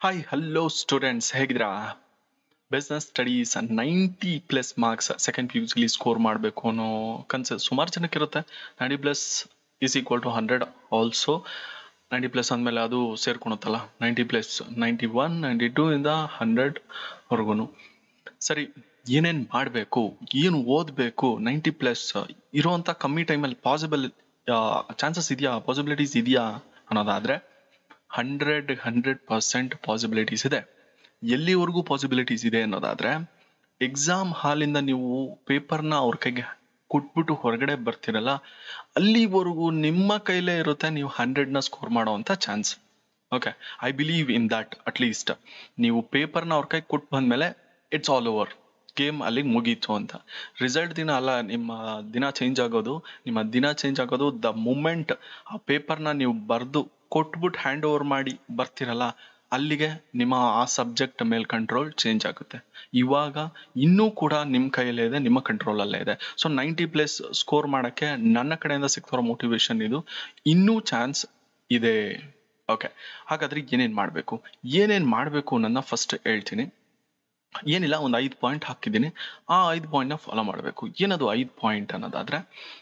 hi hello students ಹೇಗಿದ್ದೀರಾ business studies ninety plus marks second P U ಸಿಲಿ score ಮಾಡಬೇಕು ಅನ್ನೋ ಕನ್ಸು ಸುಮಾರು ಜನಕ್ಕೆ ಇರುತ್ತೆ ninety plus is equal to hundred also ninety plus ಅಂದಮೇಲೆ ಅದು ಸೇರ್ಕೊಳುತ್ತಲ್ಲ ninety plus ninety one ninety two ಇಂದ ಹಂಡ್ರೆಡ್ವರೆಗೂ ಸರಿ ಏನೇನು ಮಾಡಬೇಕು ಏನು ಓದಬೇಕು ನೈಂಟಿ ಪ್ಲಸ್ ಇರೋವಂಥ ಕಮ್ಮಿ ಟೈಮಲ್ಲಿ ಪಾಸಿಬಲ್ ಚಾನ್ಸಸ್ ಇದೆಯಾ ಪಾಸಿಬಿಲಿಟೀಸ್ ಇದೆಯಾ ಅನ್ನೋದಾದರೆ ಹಂಡ್ರೆಡ್ ಹಂಡ್ರೆಡ್ ಪರ್ಸೆಂಟ್ ಪಾಸಿಬಿಲಿಟೀಸ್ ಇದೆ ಎಲ್ಲಿವರೆಗೂ ಪಾಸಿಬಿಲಿಟೀಸ್ ಇದೆ ಅನ್ನೋದಾದ್ರೆ ಎಕ್ಸಾಮ್ ಹಾಲಿಂದ ನೀವು ಪೇಪರ್ನ ಅವ್ರ ಕೈಗೆ ಕೊಟ್ಬಿಟ್ಟು ಹೊರಗಡೆ ಬರ್ತಿರಲ್ಲ ಅಲ್ಲಿವರೆಗೂ ನಿಮ್ಮ ಕೈಲೇ ಇರುತ್ತೆ ನೀವು ಹಂಡ್ರೆಡ್ನ ಸ್ಕೋರ್ ಮಾಡೋವಂಥ chance okay I believe in that at least ನೀವು ಪೇಪರ್ನ ಅವ್ರ ಕೈ ಕೊಟ್ಟು ಬಂದಮೇಲೆ ಇಟ್ಸ್ ಆಲ್ ಓವರ್ ಗೇಮ್ ಅಲ್ಲಿಗೆ ಮುಗೀತು ಅಂತ ರಿಸಲ್ಟ್ ದಿನ ಅಲ್ಲ ನಿಮ್ಮ ದಿನ ಚೇಂಜ್ ಆಗೋದು ನಿಮ್ಮ ದಿನ ಚೇಂಜ್ ಆಗೋದು ದ ಮೂಮೆಂಟ್ ಆ ಪೇಪರ್ನ ನೀವು ಬರೆದು ಕೊಟ್ಬಿಟ್ಟು ಹ್ಯಾಂಡ್ ಓವರ್ ಮಾಡಿ ಬರ್ತಿರಲ್ಲ ಅಲ್ಲಿಗೆ ನಿಮ್ಮ ಆ ಸಬ್ಜೆಕ್ಟ್ ಮೇಲೆ ಕಂಟ್ರೋಲ್ ಚೇಂಜ್ ಆಗುತ್ತೆ ಇವಾಗ ಇನ್ನೂ ಕೂಡ ನಿಮ್ಮ ಕೈಯಲ್ಲೇ ಇದೆ ನಿಮ್ಮ ಕಂಟ್ರೋಲಲ್ಲೇ ಇದೆ ಸೊ ನೈಂಟಿ ಪ್ಲಸ್ ಸ್ಕೋರ್ ಮಾಡೋಕ್ಕೆ ನನ್ನ ಕಡೆಯಿಂದ ಸಿಗ್ತಿರೋ ಮೋಟಿವೇಶನ್ ಇದು ಇನ್ನೂ ಚಾನ್ಸ್ ಇದೆ ಓಕೆ ಹಾಗಾದ್ರೆ ಏನೇನು ಮಾಡಬೇಕು ಏನೇನು ಮಾಡಬೇಕು ನನ್ನ ಫಸ್ಟ್ ಹೇಳ್ತೀನಿ ಏನಿಲ್ಲ ಒಂದು ಐದು ಪಾಯಿಂಟ್ ಹಾಕಿದ್ದೀನಿ ಆ ಐದು ಪಾಯಿಂಟ್ನ ಫಾಲೋ ಮಾಡಬೇಕು ಏನದು ಐದು ಪಾಯಿಂಟ್ ಅನ್ನೋದಾದ್ರೆ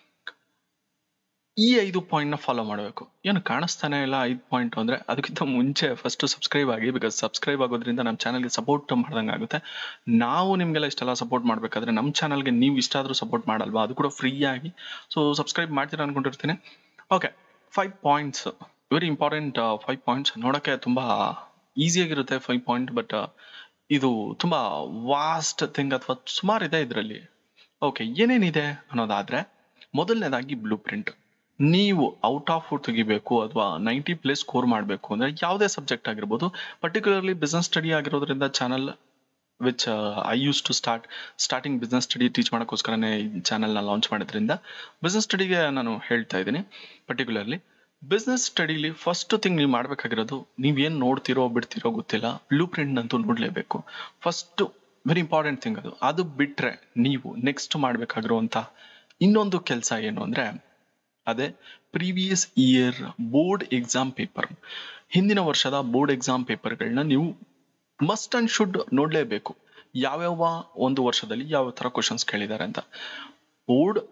ಈ ಐದು ಪಾಯಿಂಟ್ನ ಫಾಲೋ ಮಾಡಬೇಕು ಏನು ಕಾಣಿಸ್ತಾನೆ ಇಲ್ಲ ಐದು ಪಾಯಿಂಟ್ ಅಂದರೆ ಅದಕ್ಕಿಂತ ಮುಂಚೆ ಫಸ್ಟ್ ಸಬ್ಸ್ಕ್ರೈಬ್ ಆಗಿ ಬಿಕಾಸ್ ಸಬ್ಸ್ಕ್ರೈಬ್ ಆಗೋದ್ರಿಂದ ನಮ್ಮ ಚಾನಲ್ಗೆ ಸಪೋರ್ಟ್ ಮಾಡ್ದಂಗೆ ಆಗುತ್ತೆ ನಾವು ನಿಮಗೆಲ್ಲ ಇಷ್ಟೆಲ್ಲ ಸಪೋರ್ಟ್ ಮಾಡಬೇಕಾದ್ರೆ ನಮ್ಮ ಚಾನಲ್ಗೆ ನೀವು ಇಷ್ಟ ಆದರೂ ಸಪೋರ್ಟ್ ಮಾಡಲ್ವಾ ಅದು ಕೂಡ ಫ್ರೀ ಆಗಿ ಸೊ ಸಬ್ಸ್ಕ್ರೈಬ್ ಮಾಡ್ತೀರಾ ಅನ್ಕೊಂಡಿರ್ತೀನಿ okay five points very important five points ನೋಡೋಕ್ಕೆ ತುಂಬ ಈಸಿಯಾಗಿರುತ್ತೆ ಫೈವ್ ಪಾಯಿಂಟ್ ಬಟ್ ಇದು ತುಂಬ ವಾಸ್ಟ್ ಥಿಂಗ್ ಅಥವಾ ಸುಮಾರು ಇದೆ ಇದರಲ್ಲಿ ಓಕೆ ಏನೇನಿದೆ ಅನ್ನೋದಾದ್ರೆ ಮೊದಲನೇದಾಗಿ ಬ್ಲೂ ಪ್ರಿಂಟ್ ನೀವು ಔಟ್ ಆಫ್ ತೆಗಿಬೇಕು ಅಥವಾ ನೈಂಟಿ ಪ್ಲೇಸ್ ಸ್ಕೋರ್ ಮಾಡಬೇಕು ಅಂದರೆ ಯಾವುದೇ ಸಬ್ಜೆಕ್ಟ್ ಆಗಿರ್ಬೋದು ಪರ್ಟಿಕ್ಯುಲರ್ಲಿ ಬಿಸ್ನೆಸ್ ಸ್ಟಡಿ ಆಗಿರೋದ್ರಿಂದ channel which I use to start starting business study teach ಮಾಡೋಕ್ಕೋಸ್ಕರನೇ ಈ ಚಾನಲ್ನ ಲಾಂಚ್ ಮಾಡೋದ್ರಿಂದ ಬಿಸ್ನೆಸ್ ಸ್ಟಡಿಗೆ ನಾನು ಹೇಳ್ತಾ ಇದ್ದೀನಿ ಪರ್ಟಿಕ್ಯುಲರ್ಲಿ ಬಿಸ್ನೆಸ್ ಸ್ಟಡಿಲಿ ಫಸ್ಟ್ ಥಿಂಗ್ ನೀವು ಮಾಡಬೇಕಾಗಿರೋದು ನೀವೇನು ನೋಡ್ತಿರೋ ಬಿಡ್ತಿರೋ ಗೊತ್ತಿಲ್ಲ ಬ್ಲೂ ಪ್ರಿಂಟ್ನಂತೂ ನೋಡಲೇಬೇಕು ಫಸ್ಟು ವೆರಿ ಇಂಪಾರ್ಟೆಂಟ್ ಥಿಂಗ್ ಅದು ಅದು ಬಿಟ್ಟರೆ ನೀವು ನೆಕ್ಸ್ಟ್ ಮಾಡಬೇಕಾಗಿರುವಂಥ ಇನ್ನೊಂದು ಕೆಲಸ ಏನು ಅಂದರೆ ಅದೇ previous year board exam paper ಹಿಂದಿನ ವರ್ಷದ ಬೋರ್ಡ್ ಎಕ್ಸಾಮ್ ಪೇಪರ್ಗಳನ್ನ ನೀವು ಮಸ್ಟ್ ಅಂಡ್ ಶುಡ್ ನೋಡಲೇಬೇಕು ಯಾವ್ಯಾವ ಒಂದು ವರ್ಷದಲ್ಲಿ ಯಾವ ಥರ ಕ್ವಶನ್ಸ್ ಕೇಳಿದ್ದಾರೆ ಅಂತ ಬೋರ್ಡ್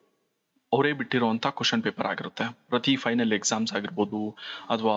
ಅವರೇ ಬಿಟ್ಟಿರುವಂಥ ಕ್ವಶನ್ ಪೇಪರ್ ಆಗಿರುತ್ತೆ ಪ್ರತಿ ಫೈನಲ್ ಎಕ್ಸಾಮ್ಸ್ ಆಗಿರ್ಬೋದು ಅಥವಾ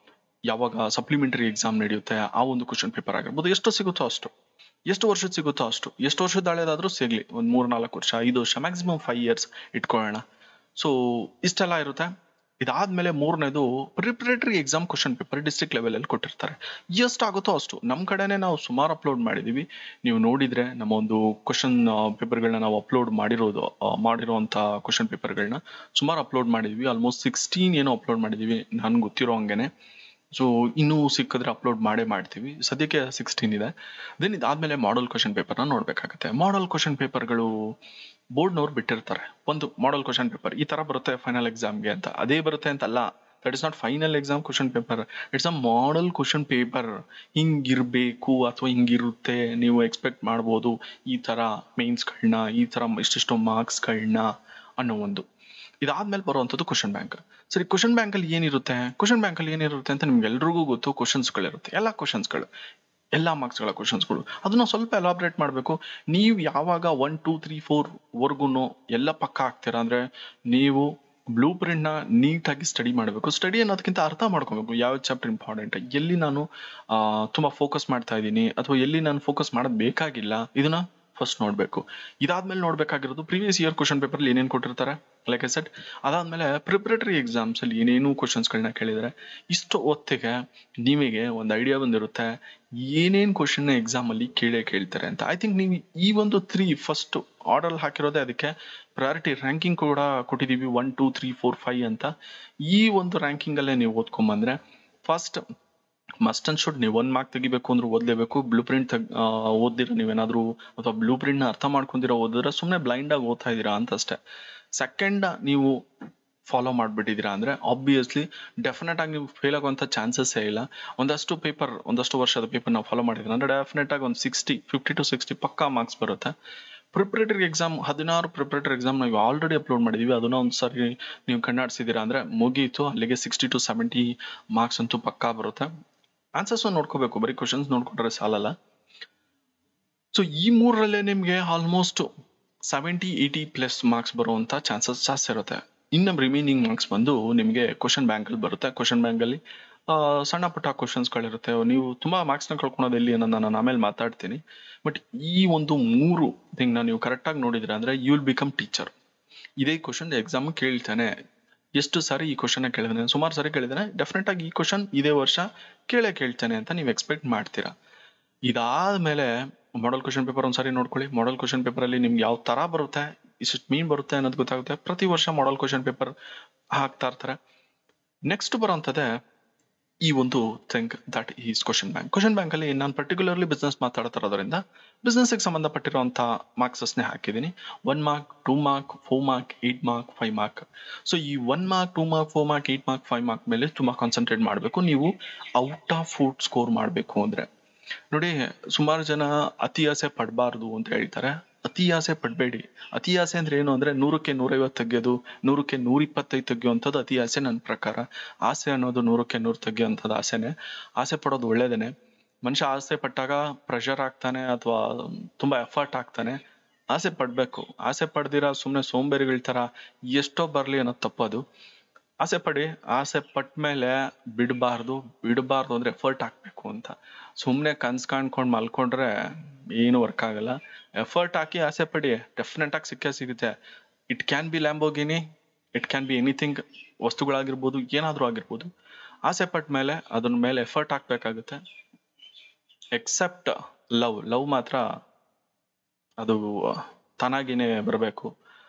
ಯಾವಾಗ ಸಪ್ಲಿಮೆಂಟರಿ ಎಕ್ಸಾಮ್ ನಡೆಯುತ್ತೆ ಆ ಒಂದು ಕ್ವಶನ್ ಪೇಪರ್ ಆಗಿರ್ಬೋದು ಎಷ್ಟು ಸಿಗುತ್ತೋ ಅಷ್ಟು ಎಷ್ಟು ವರ್ಷದ ಸಿಗುತ್ತೋ ಅಷ್ಟು ಎಷ್ಟು ವರ್ಷದ ಹಳೇದಾದ್ರೂ ಸಿಗಲಿ ಒಂದು ಮೂರು ನಾಲ್ಕು ವರ್ಷ ಐದು ವರ್ಷ ಮ್ಯಾಕ್ಸಿಮಮ್ ಫೈವ್ ಇಯರ್ಸ್ ಇಟ್ಕೊಳ್ಳೋಣ ಸೊ ಇಷ್ಟೆಲ್ಲ ಇರುತ್ತೆ ಇದಾದ್ಮೇಲೆ ಮೂರನೇದು preparatory exam question paper district ಲೆವೆಲಲ್ಲಿ ಕೊಟ್ಟಿರ್ತಾರೆ ಎಷ್ಟಾಗುತ್ತೋ ಅಷ್ಟು ನಮ್ಮ ಕಡೆನೇ ನಾವು ಸುಮಾರು ಅಪ್ಲೋಡ್ ಮಾಡಿದ್ದೀವಿ ನೀವು ನೋಡಿದರೆ ನಮ್ಮ ಒಂದು ಕ್ವಶನ್ ಪೇಪರ್ಗಳನ್ನ ನಾವು ಅಪ್ಲೋಡ್ ಮಾಡಿರೋದು ಮಾಡಿರೋವಂಥ ಕ್ವಶನ್ ಪೇಪರ್ಗಳನ್ನ ಸುಮಾರು ಅಪ್ಲೋಡ್ ಮಾಡಿದ್ವಿ ಆಲ್ಮೋಸ್ಟ್ ಸಿಕ್ಸ್ಟೀನ್ ಏನೋ ಅಪ್ಲೋಡ್ ಮಾಡಿದ್ದೀವಿ ನನ್ಗೆ ಗೊತ್ತಿರೋ ಹಂಗೆನೆ ಸೊ ಇನ್ನೂ ಸಿಕ್ಕಿದ್ರೆ ಅಪ್ಲೋಡ್ ಮಾಡೇ ಮಾಡ್ತೀವಿ ಸದ್ಯಕ್ಕೆ ಸಿಕ್ಸ್ಟೀನ್ ಇದೆ ದೆನ್ ಇದಾದ್ಮೇಲೆ ಮಾಡಲ್ ಕ್ವಶನ್ ಪೇಪರ್ನ ನೋಡಬೇಕಾಗುತ್ತೆ ಮಾಡಲ್ ಕ್ವಶನ್ ಪೇಪರ್ಗಳು ಬೋರ್ಡ್ನವ್ರು ಬಿಟ್ಟಿರ್ತಾರೆ ಒಂದು ಮಾಡಲ್ ಕ್ವಶನ್ ಪೇಪರ್ ಈ ಥರ ಬರುತ್ತೆ ಫೈನಲ್ ಎಕ್ಸಾಮ್ಗೆ ಅಂತ ಅದೇ ಬರುತ್ತೆ ಅಂತಲ್ಲ that is not final exam question paper it's a model question paper ಹಿಂಗಿರಬೇಕು ಅಥವಾ ಹಿಂಗಿರುತ್ತೆ ನೀವು ಎಕ್ಸ್ಪೆಕ್ಟ್ ಮಾಡ್ಬೋದು ಈ ಥರ ಮೇನ್ಸ್ಗಳನ್ನ ಈ ಥರ ಇಷ್ಟಿಷ್ಟು ಮಾರ್ಕ್ಸ್ಗಳನ್ನ ಅನ್ನೋ ಒಂದು ಇದಾದ್ಮೇಲೆ ಬರುವಂಥದ್ದು ಕ್ವಶನ್ ಬ್ಯಾಂಕ್ ಸರಿ ಕ್ವಶನ್ ಬ್ಯಾಂಕಲ್ಲಿ ಏನಿರುತ್ತೆ ಕ್ವಶನ್ ಬ್ಯಾಂಕಲ್ಲಿ ಏನಿರುತ್ತೆ ಅಂತ ನಿಮ್ಗೆ ಎಲ್ರಿಗೂ ಗೊತ್ತು ಕ್ವಶನ್ಸ್ಗಳಿರುತ್ತೆ ಎಲ್ಲ ಕ್ವಶನ್ಸ್ಗಳು ಎಲ್ಲ ಮಾರ್ಕ್ಸ್ಗಳ ಕ್ವಶನ್ಸ್ಗಳು ಅದನ್ನ ಸ್ವಲ್ಪ ಎಲಾಬ್ರೇಟ್ ಮಾಡಬೇಕು ನೀವು ಯಾವಾಗ ಒನ್ ಟೂ ತ್ರೀ ಫೋರ್ ವರ್ಗು ಎಲ್ಲ ಪಕ್ಕ ಆಗ್ತೀರಾ ಅಂದರೆ ನೀವು ಬ್ಲೂ ಪ್ರಿಂಟ್ನ ನೀಟಾಗಿ ಸ್ಟಡಿ ಮಾಡಬೇಕು ಸ್ಟಡಿ ಅನ್ನೋದಕ್ಕಿಂತ ಅರ್ಥ ಮಾಡ್ಕೋಬೇಕು ಯಾವ ಚಾಪ್ಟರ್ ಇಂಪಾರ್ಟೆಂಟ್ ಎಲ್ಲಿ ನಾನು ತುಂಬ ಫೋಕಸ್ ಮಾಡ್ತಾ ಇದ್ದೀನಿ ಅಥವಾ ಎಲ್ಲಿ ನಾನು ಫೋಕಸ್ ಮಾಡೋದು ಬೇಕಾಗಿಲ್ಲ ಇದನ್ನ ಫಸ್ಟ್ ನೋಡಬೇಕು ಇದಾದ್ಮೇಲೆ ನೋಡಬೇಕಾಗಿರೋದು ಪ್ರೀವಿಯಸ್ ಇಯರ್ ಕ್ವಶನ್ ಪೇಪರ್ಲಿ ಏನೇನು ಕೊಟ್ಟಿರ್ತಾರೆ ಲೈಕ್ ಎ ಸೆಟ್ ಅದಾದ್ಮೇಲೆ ಪ್ರಿಪ್ರೇಟರಿ ಎಕ್ಸಾಮ್ಸಲ್ಲಿ ಏನೇನು ಕ್ವಶನ್ಸ್ಗಳನ್ನ ಕೇಳಿದರೆ ಇಷ್ಟು ಹೊತ್ತಿಗೆ ನಿಮಗೆ ಒಂದು ಐಡಿಯಾ ಬಂದಿರುತ್ತೆ ಏನೇನು ಕ್ವಶನ್ನ ಎಕ್ಸಾಮಲ್ಲಿ ಕೇಳೇ ಕೇಳ್ತಾರೆ ಅಂತ ಐ ಥಿಂಕ್ ನೀವು ಈ ಒಂದು ತ್ರೀ ಫಸ್ಟ್ ಆರ್ಡರ್ ಹಾಕಿರೋದೇ ಅದಕ್ಕೆ ಪ್ರಯಾರಿಟಿ ರ್ಯಾಂಕಿಂಗ್ ಕೂಡ ಕೊಟ್ಟಿದ್ದೀವಿ one two three four five ಅಂತ ಈ ಒಂದು ರ್ಯಾಂಕಿಂಗಲ್ಲೇ ನೀವು ಓದ್ಕೊಂಬಂದ್ರೆ ಫಸ್ಟ್ ಮಸ್ಟ್ ಅಂಡ್ ಶುಡ್ ನೀವು ಒಂದು ಮಾರ್ಕ್ ತೆಗಿಬೇಕು ಅಂದ್ರೆ ಓದಲೇಬೇಕು ಬ್ಲೂ ಪ್ರಿಂಟ್ ತೆಗ್ ಓದಿರ ನೀವೇನಾದರೂ ಅಥವಾ ಬ್ಲೂ ಪ್ರಿಂಟ್ನ ಅರ್ಥ ಮಾಡ್ಕೊಂಡಿರೋ ಓದಿದ್ರೆ ಸುಮ್ಮನೆ ಬ್ಲೈಂಡಾಗಿ ಓದ್ತಾ ಇದ್ದೀರಾ ಅಂತ ಅಷ್ಟೇ ಸೆಕೆಂಡ್ ನೀವು ಫಾಲೋ ಮಾಡಿಬಿಟ್ಟಿದ್ದೀರಾ ಅಂದರೆ ಆಬ್ವಿಯಸ್ಲಿ ಡೆಫಿನೆಟ್ ಆಗಿ ನೀವು ಫೇಲ್ ಆಗುವಂಥ ಚಾನ್ಸಸ್ಸೇ ಇಲ್ಲ ಒಂದಷ್ಟು ಪೇಪರ್ ಒಂದಷ್ಟು ವರ್ಷದ ಪೇಪರ್ ನಾವು ಫಾಲೋ ಮಾಡಿದ್ರೆ ಅಂದರೆ ಡೆಫಿನೆಟ್ ಆಗಿ ಒಂದು ಸಿಕ್ಸ್ಟಿ ಫಿಫ್ಟಿ ಟು ಸಿಕ್ಸ್ಟಿ ಪಕ್ಕಾ ಮಾರ್ಕ್ಸ್ ಬರುತ್ತೆ ಪ್ರಿಪ್ರೇಟರಿ ಎಕ್ಸಾಮ್ ಹದಿನಾರು ಪ್ರಿಪ್ರೇಟರಿ ಎಕ್ಸಾಮ್ ನಾವು ಆಲ್ರೆಡಿ ಅಪ್ಲೋಡ್ ಮಾಡಿದ್ದೀವಿ ಅದನ್ನ ಒಂದು ಸಾರಿ ನೀವು ಕಣ್ಣಾಡಿಸಿದ್ದೀರಾ ಅಂದರೆ ಮುಗೀತು ಅಲ್ಲಿಗೆ ಸಿಕ್ಸ್ಟಿ ಟು ಸೆವೆಂಟಿ ಮಾರ್ಕ್ಸ್ ಅಂತೂ ಪಕ್ಕಾ ಬರುತ್ತೆ ಆನ್ಸರ್ಸ್ ನೋಡ್ಕೋಬೇಕು ಬರೀ ಕ್ವಶನ್ಸ್ ನೋಡ್ಕೊಂಡ್ರೆ ಸಾಲಲ್ಲ ಸೊ ಈ ಮೂರರಲ್ಲೇ ನಿಮಗೆ almost seventy eighty plus marks ಬರುವಂತ ಚಾನ್ಸಸ್ ಜಾಸ್ತಿ ಇರುತ್ತೆ ಇನ್ನು ರಿಮೈನಿಂಗ್ ಮಾರ್ಕ್ಸ್ ಬಂದು ನಿಮಗೆ ಕ್ವಶನ್ ಬ್ಯಾಂಕಲ್ಲಿ ಬರುತ್ತೆ ಕ್ವಶನ್ ಬ್ಯಾಂಕಲ್ಲಿ ಸಣ್ಣ ಪುಟ್ಟ ಕ್ವಶನ್ಸ್ಗಳಿರುತ್ತೆ ನೀವು ತುಂಬಾ ಮಾರ್ಕ್ಸ್ನ ಕಳ್ಕೊಳೋದು ಎಲ್ಲಿ ಅನ್ನೋದು ನಾನು ಆಮೇಲೆ ಮಾತಾಡ್ತೀನಿ ಬಟ್ ಈ ಒಂದು ಮೂರು ಥಿಂಗ್ನ ನೀವು ಕರೆಕ್ಟಾಗಿ ನೋಡಿದ್ರೆ ಅಂದ್ರೆ ಯು ವಿಲ್ ಬಿಕಮ್ ಟೀಚರ್ ಇದೇ ಕ್ವಶನ್ ಎಕ್ಸಾಮ್ ಕೇಳ್ತಾನೆ ಎಷ್ಟು ಸಾರಿ ಈ ಕ್ವಶನ್ ಕೇಳಿದಾನೆ ಸುಮಾರು ಸಾರಿ ಕೇಳಿದಾನೆ ಡೆಫಿನೆಟ್ ಆಗಿ ಈ ಕ್ವಶನ್ ಇದೇ ವರ್ಷ ಕೇಳೇ ಕೇಳ್ತಾನೆ ಅಂತ ನೀವು ಎಕ್ಸ್ಪೆಕ್ಟ್ ಮಾಡ್ತೀರಾ ಇದಾದ್ಮೇಲೆ ಮಾಡೆಲ್ ಕ್ವಶನ್ ಪೇಪರ್ ಒಂದ್ಸಾರಿ ನೋಡ್ಕೊಳ್ಳಿ ಮಾಡೆಲ್ ಕ್ವಶನ್ ಪೇಪರ್ ಅಲ್ಲಿ ನಿಮ್ಗೆ ಯಾವ ತರ ಬರುತ್ತೆ ಇಷ್ಟು ಮೀನ್ ಬರುತ್ತೆ ಅನ್ನೋದು ಗೊತ್ತಾಗುತ್ತೆ ಪ್ರತಿ ವರ್ಷ ಮಾಡೆಲ್ ಕ್ವಶನ್ ಪೇಪರ್ ಹಾಕ್ತಾ ಇರ್ತಾರೆ ನೆಕ್ಸ್ಟ್ ಬರೋಂಥದ್ದೇ ಈ ಒಂದು think that is question bank question bank ಅಲ್ಲಿ ನಾನು ಪರ್ಟಿಕ್ಯುಲರ್ಲಿ ಬಿಸ್ನೆಸ್ ಮಾತಾಡ್ತಿರೋದ್ರಿಂದ ಬಿಸ್ನೆಸ್ ಸಂಬಂಧಪಟ್ಟಿರುವಂತ ಮಾರ್ಕ್ಸಸ್ ನೇ ಹಾಕಿದ್ದೀನಿ one mark two mark four mark eight mark five mark so ಈ one mark two mark four mark eight mark five mark ಮೇಲೆ ತುಂಬಾ ಕಾನ್ಸಂಟ್ರೇಟ್ ಮಾಡಬೇಕು ನೀವು ಔಟ್ ಆಫ್ ಫುಡ್ ಸ್ಕೋರ್ ಮಾಡಬೇಕು ಅಂದ್ರೆ ನೋಡಿ ಸುಮಾರು ಜನ ಅತಿ ಆಸೆ ಪಡಬಾರ್ದು ಅಂತ ಹೇಳ್ತಾರೆ ಅತಿ ಆಸೆ ಪಡಬೇಡಿ ಅತಿ ಆಸೆ ಅಂದ್ರೆ ಏನು ಅಂದ್ರೆ ನೂರಕ್ಕೆ ನೂರೈವತ್ತು ತೆಗೆಯೋದು ನೂರಕ್ಕೆ ನೂರ ಇಪ್ಪತ್ತೈದು ತೆಗೆಯುವಂಥದ್ದು ಅತಿ ಆಸೆ ನನ್ನ ಪ್ರಕಾರ ಆಸೆ ಅನ್ನೋದು ನೂರಕ್ಕೆ ನೂರು ತೆಗೆಯುವಂಥದ್ದು ಆಸೆನೆ ಆಸೆ ಪಡೋದು ಒಳ್ಳೇದೇನೆ ಮನುಷ್ಯ ಆಸೆ ಪಟ್ಟಾಗ ಪ್ರೆಷರ್ ಆಗ್ತಾನೆ ಅಥವಾ ತುಂಬಾ ಎಫರ್ಟ್ ಆಗ್ತಾನೆ ಆಸೆ ಪಡ್ಬೇಕು ಆಸೆ ಪಡ್ದಿರ ಸುಮ್ಮನೆ ಸೋಂಬೇರಿಗಳ ತರ ಎಷ್ಟೋ ಬರ್ಲಿ ಅನ್ನೋದು ತಪ್ಪದು ಆಸೆ ಪಡಿ ಆಸೆ ಪಟ್ಟ ಮೇಲೆ ಬಿಡಬಾರ್ದು ಬಿಡಬಾರ್ದು ಅಂದ್ರೆ ಎಫರ್ಟ್ ಹಾಕ್ಬೇಕು ಅಂತ ಸುಮ್ಮನೆ ಕನ್ಸ್ ಕಾಣ್ಕೊಂಡು ಮಲ್ಕೊಂಡ್ರೆ ಏನು ವರ್ಕ್ ಆಗಲ್ಲ ಎಫರ್ಟ್ ಹಾಕಿ ಆಸೆ ಪಡಿ ಡೆಫಿನೆಟ್ ಆಗಿ ಸಿಕ್ಕೇ ಸಿಗುತ್ತೆ it can be Lamborghini it can be anything ವಸ್ತುಗಳಾಗಿರ್ಬೋದು ಏನಾದ್ರೂ ಆಗಿರ್ಬೋದು ಆಸೆ ಪಟ್ಟ ಮೇಲೆ ಅದ್ರ ಮೇಲೆ ಎಫರ್ಟ್ ಹಾಕ್ಬೇಕಾಗುತ್ತೆ ಎಕ್ಸೆಪ್ಟ್ ಲವ್ ಲವ್ ಮಾತ್ರ ಅದು ತಾನಾಗಿನೇ ಬರಬೇಕು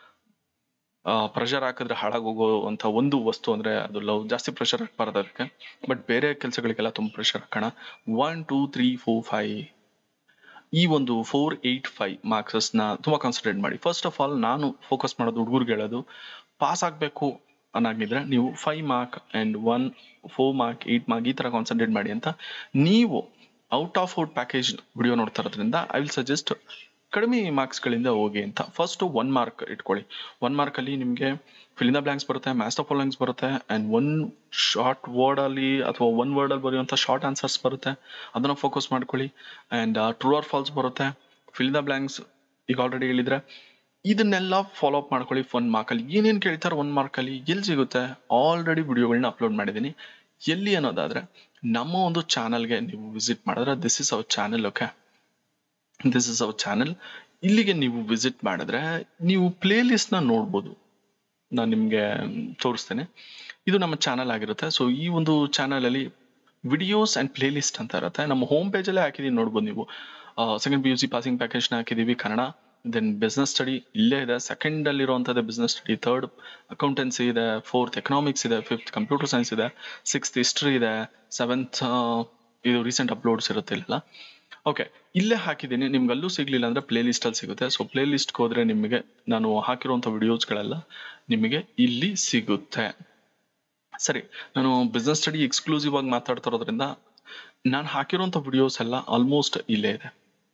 ಪ್ರೆಷರ್ ಹಾಕಿದ್ರೆ ಹಾಳಾಗೋಗುವಂತ ಒಂದು ವಸ್ತು ಅಂದ್ರೆ ಅದು ಲವ್ ಜಾಸ್ತಿ ಪ್ರೆಷರ್ ಹಾಕ್ಬಾರ್ದು ಅದಕ್ಕೆ ಬಟ್ ಬೇರೆ ಕೆಲಸಗಳಿಗೆಲ್ಲ ತುಂಬ ಪ್ರೆಷರ್ ಹಾಕೋಣ one two three four five ಈ ಒಂದು ಫೋರ್ ಏಯ್ಟ್ ಫೈವ್ ಮಾರ್ಕ್ಸಸ್ ನ ತುಂಬಾ ಕಾನ್ಸಂಟ್ರೇಟ್ ಮಾಡಿ ಫಸ್ಟ್ ಆಫ್ ಆಲ್ ನಾನು ಫೋಕಸ್ ಮಾಡೋದು ಹುಡುಗರಿಗೆ ಹೇಳೋದು ಪಾಸ್ ಆಗಬೇಕು ಅನ್ನಾಗಿದ್ರೆ ನೀವು five mark and one four mark eight mark ಈ ತರ ಕಾನ್ಸಂಟ್ರೇಟ್ ಮಾಡಿ ಅಂತ ನೀವು out of out package video ನೋಡ್ತಾ ಇರೋದ್ರಿಂದ ಐ ವಿಲ್ ಸಜೆಸ್ಟ್ ಕಡಿಮೆ ಮಾರ್ಕ್ಸ್ ಗಳಿಂದ ಹೋಗಿ ಅಂತ ಫಸ್ಟ್ ಒನ್ ಮಾರ್ಕ್ ಇಟ್ಕೊಳ್ಳಿ ಒನ್ ಮಾರ್ಕ್ ಅಲ್ಲಿ ನಿಮಗೆ ಫಿಲಿಂದ ಬ್ಲಾಂಕ್ಸ್ ಬರುತ್ತೆ ಮ್ಯಾಸ್ಟ್ ಆಫ್ ಫಾಲೋಯಿಂಗ್ಸ್ ಬರುತ್ತೆ ಅಂಡ್ ಒನ್ ಶಾರ್ಟ್ ವರ್ಡ್ ಅಲ್ಲಿ ಅಥವಾ ಒನ್ ವರ್ಡ್ ಅಲ್ಲಿ ಬರೆಯುವಂತ ಶಾರ್ಟ್ ಆನ್ಸರ್ಸ್ ಬರುತ್ತೆ ಅದನ್ನ ಫೋಕಸ್ ಮಾಡ್ಕೊಳ್ಳಿ ಅಂಡ್ ಟ್ರೂ ಆರ್ ಫಾಲ್ಸ್ ಬರುತ್ತೆ ಫಿಲಿಂದ ಬ್ಲಾಂಕ್ಸ್ ಈಗ ಆಲ್ರೆಡಿ ಹೇಳಿದ್ರೆ ಇದನ್ನೆಲ್ಲ ಫಾಲೋ ಅಪ್ ಮಾಡ್ಕೊಳ್ಳಿ ಒನ್ ಮಾರ್ಕ್ ಅಲ್ಲಿ ಏನೇನ್ ಕೇಳ್ತಾರೆ ಒನ್ ಮಾರ್ಕ್ ಅಲ್ಲಿ ಎಲ್ಲಿ ಸಿಗುತ್ತೆ ಆಲ್ರೆಡಿ ವಿಡಿಯೋಗಳನ್ನ ಅಪ್ಲೋಡ್ ಮಾಡಿದ್ದೀನಿ ಎಲ್ಲಿ ಅನ್ನೋದಾದ್ರೆ ನಮ್ಮ ಒಂದು ಚಾನಲ್ಗೆ ನೀವು ವಿಸಿಟ್ ಮಾಡಿದ್ರೆ this is our channel okay this is our channel ಇಲ್ಲಿಗೆ ನೀವು ವಿಸಿಟ್ ಮಾಡಿದ್ರೆ ನೀವು ಪ್ಲೇ ಲಿಸ್ಟ್ ನ ನೋಡ್ಬೋದು ನಾನು ನಿಮ್ಗೆ ತೋರಿಸ್ತೇನೆ ಇದು ನಮ್ಮ ಚಾನಲ್ ಆಗಿರುತ್ತೆ ಸೊ ಈ ಒಂದು ಚಾನಲ್ ಅಲ್ಲಿ ವಿಡಿಯೋಸ್ ಅಂಡ್ ಪ್ಲೇ ಲಿಸ್ಟ್ ಅಂತ ಇರುತ್ತೆ ನಮ್ಮ ಹೋಮ್ ಪೇಜ್ ಅಲ್ಲೇ ಹಾಕಿದೀನಿ ನೋಡ್ಬೋದು ನೀವು second P U C passing package ನ ಹಾಕಿದೀವಿ ಕನ್ನಡ ದೆನ್ ಬಿಸ್ನೆಸ್ ಸ್ಟಡಿ ಇಲ್ಲೇ ಇದೆ ಸೆಕೆಂಡ್ ಅಲ್ಲಿ ಇರುವಂತದ್ದು ಬಿಸ್ನೆಸ್ ಸ್ಟಡಿ ಥರ್ಡ್ ಅಕೌಂಟೆನ್ಸಿ ಇದೆ ಫೋರ್ತ್ ಎಕನಾಮಿಕ್ಸ್ ಇದೆ ಫಿಫ್ತ್ ಕಂಪ್ಯೂಟರ್ ಸೈನ್ಸ್ ಇದೆ ಸಿಕ್ಸ್ತ್ ಹಿಸ್ಟ್ರಿ ಇದೆ ಸೆವೆಂತ್ ಇದು ರೀಸೆಂಟ್ ಅಪ್ಲೋಡ್ಸ್ ಇರುತ್ತೆ ಇಲ್ಲ ಓಕೆ ಇಲ್ಲೇ ಹಾಕಿದ್ದೀನಿ ನಿಮ್ಗೆ ಅಲ್ಲೂ ಸಿಗ್ಲಿಲ್ಲ ಅಂದ್ರೆ ಪ್ಲೇ ಲಿಸ್ಟ್ ಅಲ್ಲಿ ಸಿಗುತ್ತೆ ಸೊ ಪ್ಲೇ ಲಿಸ್ಟ್ಗೆ ಹೋದ್ರೆ ನಿಮಗೆ ನಾನು ಹಾಕಿರುವಂತ ವಿಡಿಯೋಸ್ಗಳೆಲ್ಲ ನಿಮಗೆ ಇಲ್ಲಿ ಸಿಗುತ್ತೆ ಸರಿ ನಾನು ಬಿಸ್ನೆಸ್ ಸ್ಟಡಿ ಎಕ್ಸ್ಕ್ಲೂಸಿವ್ ಆಗಿ ಮಾತಾಡ್ತಾ ಇರೋದ್ರಿಂದ ನಾನು ಹಾಕಿರುವಂತ ವಿಡಿಯೋಸ್ ಎಲ್ಲ ಆಲ್ಮೋಸ್ಟ್ ಇಲ್ಲೇ ಇದೆ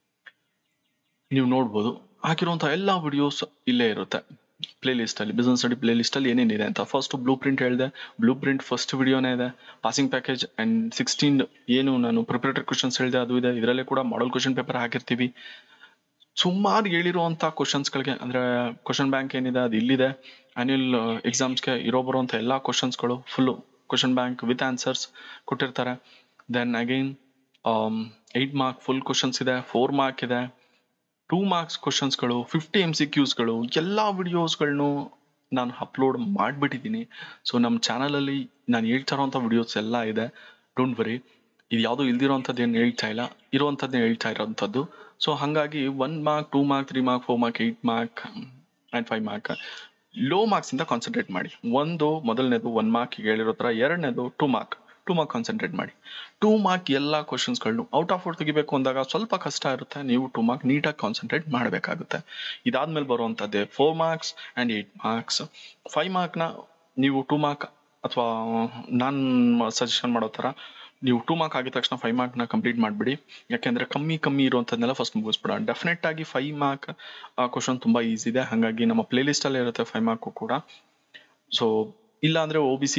ನೀವು ನೋಡ್ಬೋದು ಹಾಕಿರುವಂತ ಎಲ್ಲಾ ವಿಡಿಯೋಸ್ ಇಲ್ಲೇ ಇರುತ್ತೆ ಪ್ಲೇ ಲಿಸ್ಟ್ ಅಲ್ಲಿ ಬಿಸ್ನೆಸ್ ಸ್ಟಡಿ ಪ್ಲೇ ಲಿಸ್ಟ್ ಅಲ್ಲಿ ಏನೇನಿದೆ ಅಂತ ಫಸ್ಟ್ ಬ್ಲೂ ಪ್ರಿಂಟ್ ಹೇಳಿದೆ ಬ್ಲೂ ಪ್ರಿಂಟ್ ಫಸ್ಟ್ ವಿಡಿಯೋನೇ ಇದೆ ಪಾಸಿಂಗ್ ಪ್ಯಾಕೇಜ್ ಅಂಡ್ ಸಿಕ್ಸ್ಟೀನ್ ಏನು ನಾನು ಪ್ರಿಪರೇಟರಿ ಕ್ವಶನ್ಸ್ ಹೇಳಿದೆ ಅದು ಇದೆ ಇದರಲ್ಲೇ ಕೂಡ ಮಾಡಲ್ ಕ್ವಶನ್ ಪೇಪರ್ ಹಾಕಿರ್ತೀವಿ ಸುಮಾರು ಹೇಳಿರುವಂತ ಕ್ವಶನ್ಸ್ಗಳಿಗೆ ಅಂದ್ರೆ ಕ್ವಶನ್ ಬ್ಯಾಂಕ್ ಏನಿದೆ ಅದು ಇಲ್ಲಿದೆ ಆನ್ಯುಯಲ್ ಎಕ್ಸಾಮ್ಸ್ಗೆ ಇರೋ ಬರುವಂತ ಎಲ್ಲಾ ಕ್ವಶನ್ಸ್ಗಳು full question bank with answers ಕೊಟ್ಟಿರ್ತಾರೆ then again eight mark full questions ಇದೆ ಫೋರ್ ಮಾರ್ಕ್ ಇದೆ ಟೂ ಮಾರ್ಕ್ಸ್ ಕ್ವಶನ್ಸ್ಗಳು ಫಿಫ್ಟಿ ಎಮ್ ಸಿ ಕ್ಯೂಸ್ಗಳು ಎಲ್ಲ ವಿಡಿಯೋಸ್ಗಳನ್ನು ನಾನು ಅಪ್ಲೋಡ್ ಮಾಡಿಬಿಟ್ಟಿದ್ದೀನಿ ಸೊ ನಮ್ಮ ಚಾನಲಲ್ಲಿ ನಾನು ಹೇಳ್ತಾ ಇರೋಂಥ ವಿಡಿಯೋಸ್ ಎಲ್ಲ ಇದೆ ಡೋಂಟ್ ವರಿ ಇದು ಯಾವುದೂ ಇಲ್ದಿರೋಂಥದ್ದು ಏನು ಹೇಳ್ತಾ ಇಲ್ಲ ಇರೋವಂಥದ್ದನ್ನೇ ಹೇಳ್ತಾ ಇರೋವಂಥದ್ದು ಸೊ ಹಾಗಾಗಿ one mark two mark three mark four mark eight mark and five mark low ಮಾರ್ಕ್ಸಿಂದ ಕಾನ್ಸಂಟ್ರೇಟ್ ಮಾಡಿ ಒಂದು ಮೊದಲನೇದು ಒನ್ ಮಾರ್ಕ್ ಹೇಳಿರೋ ಥರ ಎರಡನೇದು two mark two mark concentrate ಮಾಡಿ ಟೂ ಮಾರ್ಕ್ ಎಲ್ಲ ಕ್ವಶನ್ಸ್ಗಳನ್ನು ಔಟ್ ಆಫ್ ಔಟ್ ತೆಗಿಬೇಕು ಅಂದಾಗ ಸ್ವಲ್ಪ ಕಷ್ಟ ಇರುತ್ತೆ ನೀವು ಟೂ ಮಾರ್ಕ್ ನೀಟಾಗಿ ಕಾನ್ಸಂಟ್ರೇಟ್ ಮಾಡಬೇಕಾಗುತ್ತೆ ಇದಾದ್ಮೇಲೆ ಬರುವಂಥದ್ದೇ four marks and eight marks five ಮಾರ್ಕ್ನ ನೀವು ಟೂ ಮಾರ್ಕ್ ಅಥವಾ ನಾನು ಸಜೆಷನ್ ಮಾಡೋ ಥರ ನೀವು ಟೂ ಮಾರ್ಕ್ ಆಗಿದ ತಕ್ಷಣ ಫೈವ್ ಮಾರ್ಕ್ನ ಕಂಪ್ಲೀಟ್ ಮಾಡಿಬಿಡಿ ಯಾಕೆಂದ್ರೆ ಕಮ್ಮಿ ಕಮ್ಮಿ ಇರುವಂಥದ್ದನ್ನೆಲ್ಲ ಫಸ್ಟ್ ಮುಗಿಸ್ಬಿಡ ಡೆಫಿನೆಟ್ ಆಗಿ ಫೈವ್ ಮಾರ್ಕ್ ಕ್ವಶನ್ ತುಂಬಾ ಈಸಿ ಇದೆ ಹಾಗಾಗಿ ನಮ್ಮ ಪ್ಲೇ ಲಿಸ್ಟ್ ಅಲ್ಲೇ ಇರುತ್ತೆ ಫೈವ್ ಮಾರ್ಕು ಕೂಡ ಸೊ ಇಲ್ಲ ಅಂದ್ರೆ ಒ ಬಿ ಸಿ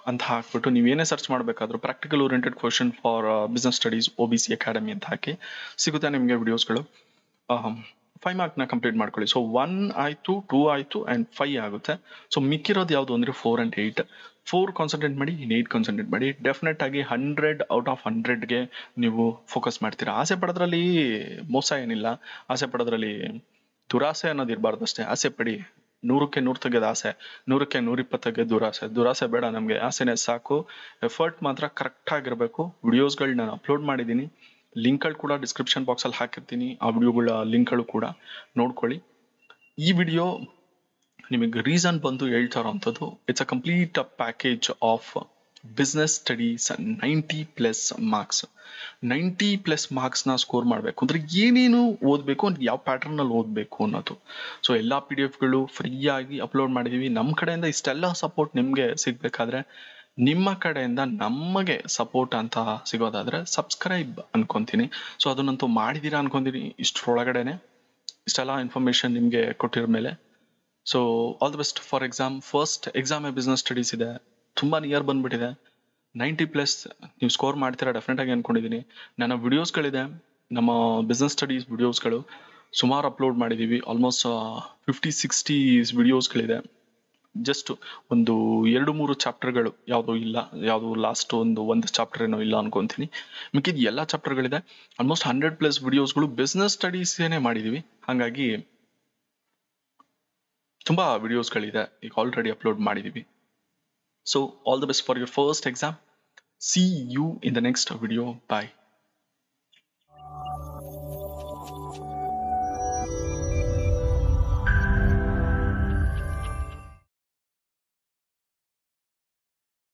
ಅಂತ ಹಾಕ್ಬಿಟ್ಟು ನೀವೇನೇ ಸರ್ಚ್ ಮಾಡಬೇಕಾದ್ರೂ practical oriented question for business studies O B C academy ಅಂತ ಹಾಕಿ ಸಿಗುತ್ತೆ ನಿಮಗೆ ವಿಡಿಯೋಸ್ಗಳು ಫೈವ್ ಮಾರ್ಕ್ನ ಕಂಪ್ಲೀಟ್ ಮಾಡ್ಕೊಳ್ಳಿ ಸೊ ಒನ್ ಆಯಿತು ಟೂ ಆಯಿತು ಆ್ಯಂಡ್ ಫೈವ್ ಆಗುತ್ತೆ ಸೊ ಮಿಕ್ಕಿರೋದು ಯಾವುದು ಅಂದರೆ four and eight four concentrate ಮಾಡಿ ಇನ್ನು ಏಯ್ಟ್ ಕಾನ್ಸಂಟ್ರೇಟ್ ಮಾಡಿ ಡೆಫಿನೆಟ್ ಆಗಿ ಹಂಡ್ರೆಡ್ ಔಟ್ ಆಫ್ ಹಂಡ್ರೆಡ್ಗೆ ನೀವು ಫೋಕಸ್ ಮಾಡ್ತೀರಾ ಆಸೆ ಪಡೋದ್ರಲ್ಲಿ ಮೋಸ ಏನಿಲ್ಲ ಆಸೆ ಪಡೋದ್ರಲ್ಲಿ ದುರಾಸೆ ಅನ್ನೋದು ಇರಬಾರ್ದು ಅಷ್ಟೇ ಆಸೆ ಪಡಿ ನೂರಕ್ಕೆ ನೂರು ತೆಗೆದ ಆಸೆ ನೂರಕ್ಕೆ ನೂರಿಪ್ಪತ್ತು ತೆಗೆದ ದುರಾಸೆ ದುರಾಸೆ ಬೇಡ ನಮಗೆ ಆಸೆನೇ ಸಾಕು ಎಫರ್ಟ್ ಮಾತ್ರ ಕರೆಕ್ಟ್ ಆಗಿರಬೇಕು ವಿಡಿಯೋಸ್ಗಳು ನಾನು ಅಪ್ಲೋಡ್ ಮಾಡಿದ್ದೀನಿ ಲಿಂಕ್ಗಳು ಕೂಡ ಡಿಸ್ಕ್ರಿಪ್ಷನ್ ಬಾಕ್ಸಲ್ಲಿ ಹಾಕಿರ್ತೀನಿ ಆ ವಿಡಿಯೋಗಳ ಲಿಂಕ್ಗಳು ಕೂಡ ನೋಡ್ಕೊಳ್ಳಿ ಈ ವಿಡಿಯೋ ನಿಮಗೆ ರೀಸನ್ ಬಂದು ಹೇಳ್ತಾ ಇರೋವಂಥದ್ದು it's a complete package of business studies ninety plus marks ninety plus ಮಾರ್ಕ್ಸ್ನ ಸ್ಕೋರ್ ಮಾಡಬೇಕು ಅಂದರೆ ಏನೇನು ಓದಬೇಕು ಯಾವ ಪ್ಯಾಟರ್ನಲ್ಲಿ ಓದಬೇಕು ಅನ್ನೋದು ಸೊ ಎಲ್ಲ ಪಿ ಡಿ ಎಫ್ಗಳು ಫ್ರೀಯಾಗಿ ಅಪ್ಲೋಡ್ ಮಾಡಿದ್ದೀವಿ ನಮ್ಮ ಕಡೆಯಿಂದ ಇಷ್ಟೆಲ್ಲ ಸಪೋರ್ಟ್ ನಿಮಗೆ ಸಿಗಬೇಕಾದ್ರೆ ನಿಮ್ಮ ಕಡೆಯಿಂದ ನಮಗೆ ಸಪೋರ್ಟ್ ಅಂತ ಸಿಗೋದಾದ್ರೆ ಸಬ್ಸ್ಕ್ರೈಬ್ ಅನ್ಕೊಂತೀನಿ ಸೊ ಅದನ್ನಂತೂ ಮಾಡಿದ್ದೀರಾ ಅನ್ಕೊಂತೀನಿ ಇಷ್ಟರೊಳಗಡೆನೆ ಇಷ್ಟೆಲ್ಲ ಇನ್ಫಾರ್ಮೇಶನ್ ನಿಮಗೆ ಕೊಟ್ಟಿರೋ ಮೇಲೆ so all the best for exam first exam business studies ಇದೆ ತುಂಬ ನಿಯರ್ ಬಂದ್ಬಿಟ್ಟಿದೆ ನೈಂಟಿ ಪ್ಲಸ್ ನೀವು ಸ್ಕೋರ್ ಮಾಡ್ತೀರಾ ಡೆಫಿನೆಟ್ ಆಗಿ ಅನ್ಕೊಂಡಿದ್ದೀನಿ ನನ್ನ ವಿಡಿಯೋಸ್ಗಳಿದೆ ನಮ್ಮ ಬಿಸ್ನೆಸ್ ಸ್ಟಡೀಸ್ ವಿಡಿಯೋಸ್ಗಳು ಸುಮಾರು ಅಪ್ಲೋಡ್ ಮಾಡಿದ್ದೀವಿ ಆಲ್ಮೋಸ್ಟ್ ಫಿಫ್ಟಿ ಸಿಕ್ಸ್ಟಿ ವಿಡಿಯೋಸ್ಗಳಿದೆ ಜಸ್ಟ್ ಒಂದು ಎರಡು ಮೂರು ಚಾಪ್ಟರ್ಗಳು ಯಾವುದೂ ಇಲ್ಲ ಯಾವುದು ಲಾಸ್ಟ್ ಒಂದು ಒಂದು ಚಾಪ್ಟರ್ ಏನೋ ಇಲ್ಲ ಅನ್ಕೊಂತೀನಿ ಮಿಕ್ಕಿದ ಎಲ್ಲ ಚಾಪ್ಟರ್ಗಳಿದೆ ಆಲ್ಮೋಸ್ಟ್ ಹಂಡ್ರೆಡ್ ಪ್ಲಸ್ ವಿಡಿಯೋಸ್ಗಳು ಬಿಸ್ನೆಸ್ ಸ್ಟಡೀಸೇನೆ ಮಾಡಿದ್ದೀವಿ ಹಾಗಾಗಿ ತುಂಬ ವಿಡಿಯೋಸ್ಗಳಿದೆ ಈಗ ಆಲ್ರೆಡಿ ಅಪ್ಲೋಡ್ ಮಾಡಿದ್ದೀವಿ so all the best for your first exam see you in the next video bye